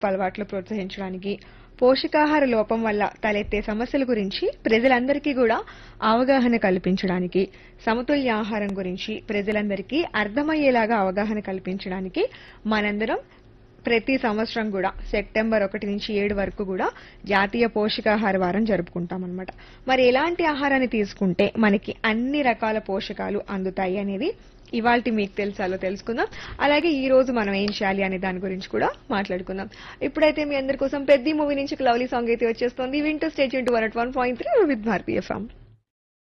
అలవాట్లు ప్రోత్సహించడానికి పోషకాహార లోపం వల్ల తలెత్తే సమస్యల గురించి ప్రజలందరికీ కూడా అవగాహన కల్పించడానికి సమతుల్య ఆహారం గురించి ప్రజలందరికీ అర్థమయ్యేలాగా అవగాహన కల్పించడానికి మనందరం ప్రతి సంవత్సరం కూడా సెప్టెంబర్ ఒకటి నుంచి ఏడు వరకు కూడా జాతీయ పోషకాహార వారం జరుపుకుంటాం అనమాట మరి ఎలాంటి ఆహారాన్ని తీసుకుంటే మనకి అన్ని రకాల పోషకాలు అందుతాయి అనేది ఇవాల్టి మీకు తెలుసాలో తెలుసుకుందాం అలాగే ఈ రోజు మనం ఏం చేయాలి అనే దాని గురించి కూడా మాట్లాడుకుందాం ఇప్పుడైతే మీ అందరి కోసం పెద్ద మూవీ నుంచి లవ్లీ సాంగ్ అయితే వచ్చేస్తుంది వింటూ stage into one one point three with Bharatiya form